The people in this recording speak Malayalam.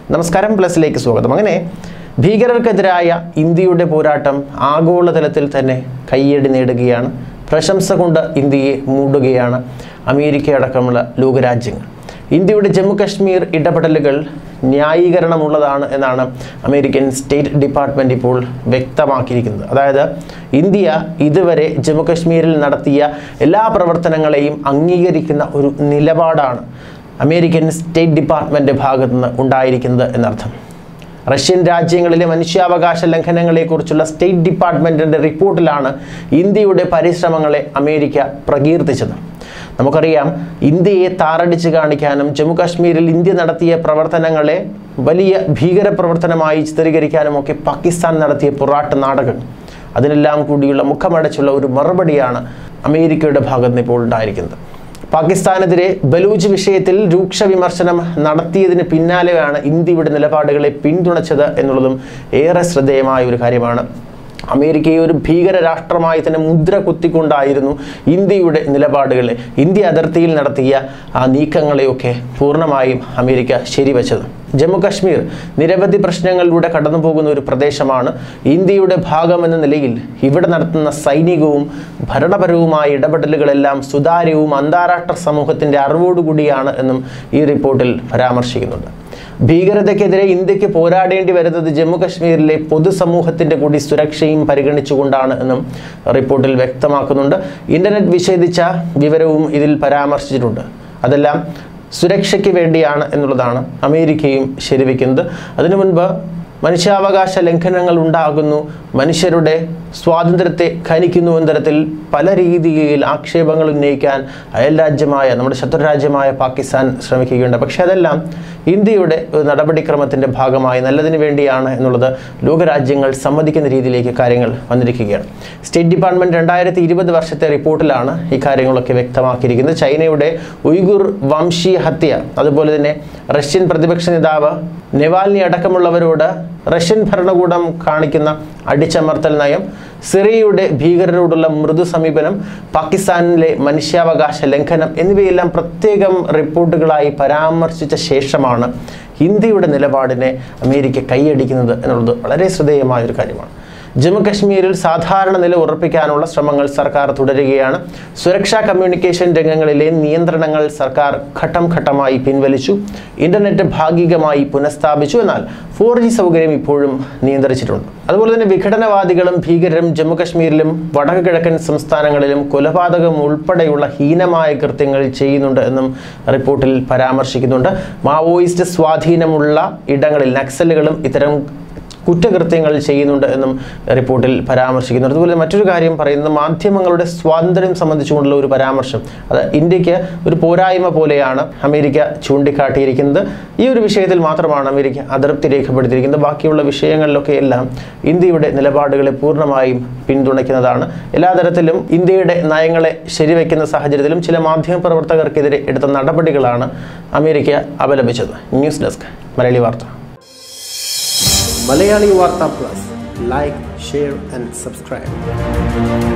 നമസ്കാരം പ്ലസിലേക്ക് സ്വാഗതം അങ്ങനെ ഭീകരർക്കെതിരായ ഇന്ത്യയുടെ പോരാട്ടം ആഗോളതലത്തിൽ തന്നെ കയ്യടി നേടുകയാണ് പ്രശംസ കൊണ്ട് ഇന്ത്യയെ മൂടുകയാണ് അമേരിക്ക അടക്കമുള്ള ലോകരാജ്യങ്ങൾ ഇന്ത്യയുടെ ജമ്മു കശ്മീർ ഇടപെടലുകൾ ന്യായീകരണമുള്ളതാണ് എന്നാണ് അമേരിക്കൻ സ്റ്റേറ്റ് ഡിപ്പാർട്ട്മെൻറ്റ് ഇപ്പോൾ വ്യക്തമാക്കിയിരിക്കുന്നത് അതായത് ഇന്ത്യ ഇതുവരെ ജമ്മു കശ്മീരിൽ നടത്തിയ എല്ലാ പ്രവർത്തനങ്ങളെയും അംഗീകരിക്കുന്ന ഒരു നിലപാടാണ് അമേരിക്കൻ സ്റ്റേറ്റ് ഡിപ്പാർട്ട്മെൻറ്റ് ഭാഗത്തു നിന്ന് ഉണ്ടായിരിക്കുന്നത് എന്നർത്ഥം റഷ്യൻ രാജ്യങ്ങളിലെ മനുഷ്യാവകാശ ലംഘനങ്ങളെക്കുറിച്ചുള്ള സ്റ്റേറ്റ് ഡിപ്പാർട്ട്മെൻറ്റിൻ്റെ റിപ്പോർട്ടിലാണ് ഇന്ത്യയുടെ പരിശ്രമങ്ങളെ അമേരിക്ക പ്രകീർത്തിച്ചത് നമുക്കറിയാം ഇന്ത്യയെ താറടിച്ച് കാണിക്കാനും ജമ്മു കാശ്മീരിൽ ഇന്ത്യ നടത്തിയ പ്രവർത്തനങ്ങളെ വലിയ ഭീകര പ്രവർത്തനമായി ചിത്രീകരിക്കാനും ഒക്കെ പാകിസ്ഥാൻ നടത്തിയ പൊറാട്ട് നാടകം അതിനെല്ലാം കൂടിയുള്ള മുഖമടച്ചുള്ള ഒരു മറുപടിയാണ് അമേരിക്കയുടെ ഭാഗത്ത് നിന്ന് ഇപ്പോൾ ഉണ്ടായിരിക്കുന്നത് പാകിസ്ഥാനെതിരെ ബലൂച്ച് വിഷയത്തിൽ രൂക്ഷ വിമർശനം നടത്തിയതിന് പിന്നാലെയാണ് ഇന്ത്യയുടെ നിലപാടുകളെ പിന്തുണച്ചത് എന്നുള്ളതും ഏറെ ശ്രദ്ധേയമായ ഒരു കാര്യമാണ് അമേരിക്കയെ ഒരു ഭീകര രാഷ്ട്രമായി തന്നെ മുദ്ര കുത്തിക്കൊണ്ടായിരുന്നു ഇന്ത്യയുടെ നിലപാടുകളെ ഇന്ത്യ അതിർത്തിയിൽ നടത്തിയ ആ നീക്കങ്ങളെയൊക്കെ പൂർണ്ണമായും അമേരിക്ക ശരിവച്ചത് ജമ്മു കാശ്മീർ നിരവധി പ്രശ്നങ്ങളിലൂടെ കടന്നു പോകുന്ന ഒരു പ്രദേശമാണ് ഇന്ത്യയുടെ ഭാഗമെന്ന നിലയിൽ ഇവിടെ നടത്തുന്ന സൈനികവും ഭരണപരവുമായ ഇടപെടലുകളെല്ലാം സുതാര്യവും അന്താരാഷ്ട്ര സമൂഹത്തിൻ്റെ അറിവോടുകൂടിയാണ് എന്നും ഈ റിപ്പോർട്ടിൽ പരാമർശിക്കുന്നുണ്ട് ഭീകരതയ്ക്കെതിരെ ഇന്ത്യക്ക് പോരാടേണ്ടി വരുന്നത് ജമ്മു കശ്മീരിലെ പൊതുസമൂഹത്തിൻ്റെ കൂടി സുരക്ഷയും പരിഗണിച്ചുകൊണ്ടാണ് എന്നും റിപ്പോർട്ടിൽ വ്യക്തമാക്കുന്നുണ്ട് ഇൻ്റർനെറ്റ് വിച്ഛേദിച്ച വിവരവും ഇതിൽ പരാമർശിച്ചിട്ടുണ്ട് അതെല്ലാം സുരക്ഷയ്ക്ക് വേണ്ടിയാണ് എന്നുള്ളതാണ് അമേരിക്കയും ശരിവെക്കുന്നത് അതിനു മുൻപ് മനുഷ്യാവകാശ ലംഘനങ്ങൾ ഉണ്ടാകുന്നു മനുഷ്യരുടെ സ്വാതന്ത്ര്യത്തെ ഖനിക്കുന്നു എന്ന തരത്തിൽ പല രീതിയിൽ ആക്ഷേപങ്ങൾ ഉന്നയിക്കാൻ അയൽ രാജ്യമായ നമ്മുടെ ശത്രുരാജ്യമായ പാകിസ്ഥാൻ ശ്രമിക്കുകയുണ്ട് പക്ഷേ അതെല്ലാം ഇന്ത്യയുടെ ഒരു നടപടിക്രമത്തിൻ്റെ ഭാഗമായി നല്ലതിന് വേണ്ടിയാണ് എന്നുള്ളത് ലോകരാജ്യങ്ങൾ സമ്മതിക്കുന്ന രീതിയിലേക്ക് കാര്യങ്ങൾ വന്നിരിക്കുകയാണ് സ്റ്റേറ്റ് ഡിപ്പാർട്ട്മെൻറ്റ് രണ്ടായിരത്തി ഇരുപത് വർഷത്തെ റിപ്പോർട്ടിലാണ് ഈ കാര്യങ്ങളൊക്കെ വ്യക്തമാക്കിയിരിക്കുന്നത് ചൈനയുടെ ഉയ്ഗുർ വംശീയ ഹത്യ അതുപോലെ തന്നെ റഷ്യൻ പ്രതിപക്ഷ നേതാവ് നെവാൽനി അടക്കമുള്ളവരോട് റഷ്യൻ ഭരണകൂടം കാണിക്കുന്ന അടിച്ചമർത്തൽ നയം സിറിയയുടെ ഭീകരരോടുള്ള മൃദു സമീപനം പാകിസ്ഥാനിലെ മനുഷ്യാവകാശ ലംഘനം എന്നിവയെല്ലാം പ്രത്യേകം റിപ്പോർട്ടുകളായി പരാമർശിച്ച ശേഷമാണ് ഇന്ത്യയുടെ നിലപാടിനെ അമേരിക്ക കൈയടിക്കുന്നത് എന്നുള്ളത് വളരെ ശ്രദ്ധേയമായ ഒരു കാര്യമാണ് ജമ്മു കശ്മീരിൽ സാധാരണ നില ഉറപ്പിക്കാനുള്ള ശ്രമങ്ങൾ സർക്കാർ തുടരുകയാണ് സുരക്ഷാ കമ്മ്യൂണിക്കേഷൻ രംഗങ്ങളിലെ നിയന്ത്രണങ്ങൾ സർക്കാർ ഘട്ടം ഘട്ടമായി പിൻവലിച്ചു ഇന്റർനെറ്റ് ഭാഗികമായി പുനഃസ്ഥാപിച്ചു എന്നാൽ ഫോർ ജി സൗകര്യം ഇപ്പോഴും നിയന്ത്രിച്ചിട്ടുണ്ട് അതുപോലെ തന്നെ വിഘടനവാദികളും ഭീകരരും ജമ്മു കശ്മീരിലും വടക്ക് കിഴക്കൻ സംസ്ഥാനങ്ങളിലും കൊലപാതകം ഉൾപ്പെടെയുള്ള ഹീനമായ കൃത്യങ്ങൾ ചെയ്യുന്നുണ്ട് എന്നും റിപ്പോർട്ടിൽ പരാമർശിക്കുന്നുണ്ട് മാവോയിസ്റ്റ് സ്വാധീനമുള്ള ഇടങ്ങളിൽ നക്സലുകളും ഇത്തരം കുറ്റകൃത്യങ്ങൾ ചെയ്യുന്നുണ്ട് എന്നും റിപ്പോർട്ടിൽ പരാമർശിക്കുന്നു അതുപോലെ മറ്റൊരു കാര്യം പറയുന്നത് മാധ്യമങ്ങളുടെ സ്വാതന്ത്ര്യം സംബന്ധിച്ചുകൊണ്ടുള്ള ഒരു പരാമർശം അത് ഇന്ത്യക്ക് ഒരു പോരായ്മ പോലെയാണ് അമേരിക്ക ചൂണ്ടിക്കാട്ടിയിരിക്കുന്നത് ഈ ഒരു വിഷയത്തിൽ മാത്രമാണ് അമേരിക്ക അതൃപ്തി രേഖപ്പെടുത്തിയിരിക്കുന്നത് ബാക്കിയുള്ള വിഷയങ്ങളിലൊക്കെ എല്ലാം ഇന്ത്യയുടെ നിലപാടുകളെ പൂർണ്ണമായും പിന്തുണയ്ക്കുന്നതാണ് എല്ലാ തരത്തിലും ഇന്ത്യയുടെ നയങ്ങളെ ശരിവെക്കുന്ന സാഹചര്യത്തിലും ചില മാധ്യമ പ്രവർത്തകർക്കെതിരെ എടുത്ത നടപടികളാണ് അമേരിക്ക അപലപിച്ചത് news desk Malayali Vartha Malayali Vartha plus like share and subscribe